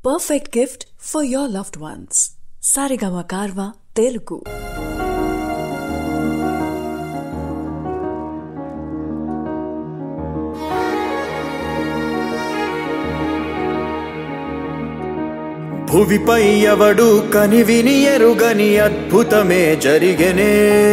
perfect gift for your loved ones. Sarigama Karva Telugu. భువిపై ఎవడు కనివిని ఎరుగని అద్భుతమే జరిగెనే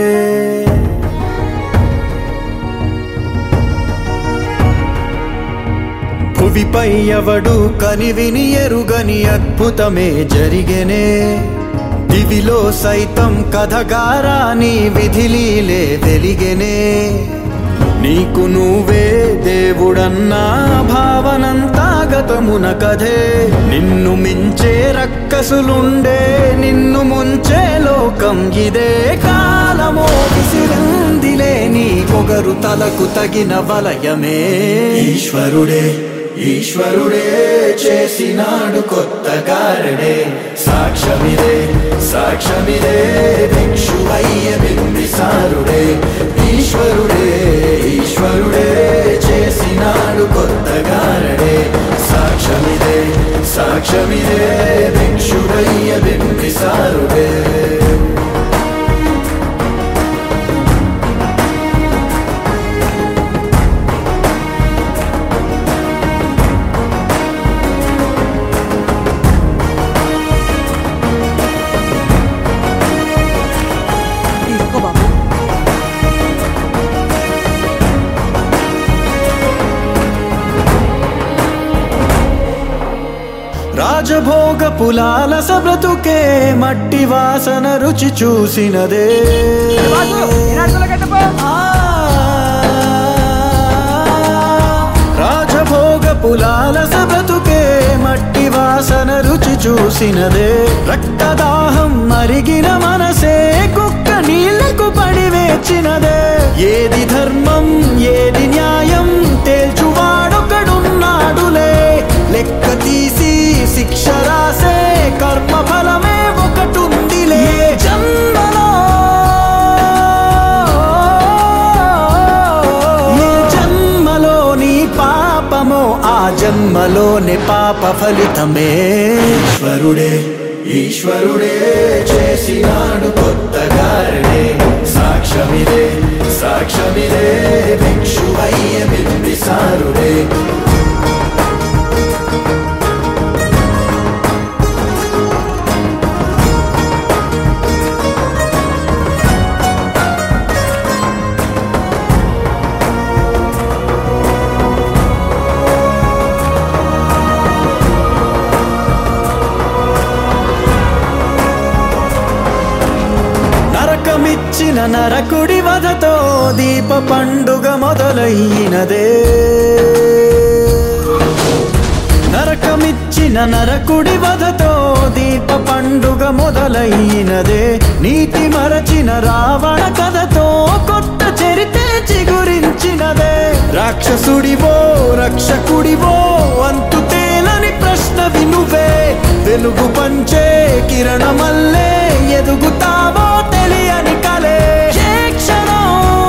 భువిపై ఎవడు కనివిని ఎరుగని అద్భుతమే జరిగెనే దివిలో సైతం కథగారాని విధిలీలే వెలిగెనే నీకు నువ్వే దేవుడన్నా భావనంతా గతమున కథే నిన్ను మించే రక్కసులుండే నిన్ను ముంచే లోకం ఇదే కాలమో విసిరిందిలే నీ పొగరు తలకు తగిన వలయమే ఈశ్వరుడే ఈశ్వరుడే చేసినాడు కొత్త గారడే సాక్ష్యమిదే సాక్ష్యమిదే భిక్షువయ్య బింబిసారుడే ఈశ్వరుడే ఈశ్వరుడే చేసినాడు కొత్త గారడే సాక్ష్యమిదే సాక్ష్యమిదే భిక్షువయ్య బింబిసారుడే తీసుకో బాబు రాజభోగ పులాల సబ్రతుకే మట్టి వాసన రుచి చూసినదే ఆ, రాజభోగ పులాల సబ్రతుకే మట్టి వాసన రుచి చూసినదే రక్తదాహం మరిగిన మనసే కుక్క నీళ్లకు పడి వేచినదే ఏది ధర్మం ఏది న్యాయం తేల్చువాడొకడున్నాడులే లెక్క తీసి శిక్ష రాసే కర్మ ఫలమే ఒకటుందిలే జన్మలో ఏ జన్మలో నీ పాపమో ఆ జన్మలోని పాప ఫలితమే ఈశ్వరుడే ఈశ్వరుడే చేసినాడు కొత్త గారడే సాక్ష్యమిదే సాక్ష్యమిదే భిక్షువయ్య బింబిసారుడే నరకమిచ్చిన నరకుడి వధతో దీప పండుగ మొదలయ్యినదే నరకమిచ్చిన నరకుడి వధతో దీప పండుగ మొదలయ్యినదే నీతి మరచిన రావణ కథతో కొత్త చరితే చిగురించినదే రాక్షసుడివో రక్షకుడివో అంతు తేలని ప్రశ్న వినువే వెలుగు పంచే కిరణమల్లే ఎదుగుతావో తెలియని కలే ఏ క్షణం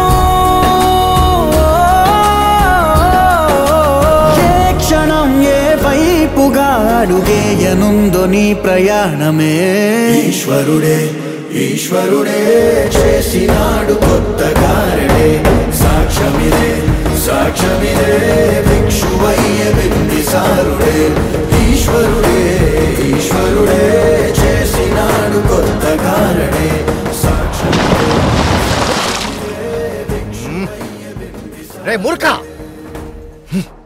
ఏ క్షణం ఏ వైపుగా అడుగేయనుందో నీ ప్రయాణమే ఈశ్వరుడే ఈశ్వరుడే చేసినాడు కొత్త గారడే సాక్ష్యమిదే సాక్ష్యమిదే భిక్షువయ్య బిందిసారుడే ఈశ్వరుడే ఈశ్వరుడే చేసినాడు కొత్త గారడే సాక్ష్యమిదే రే మూర్ఖ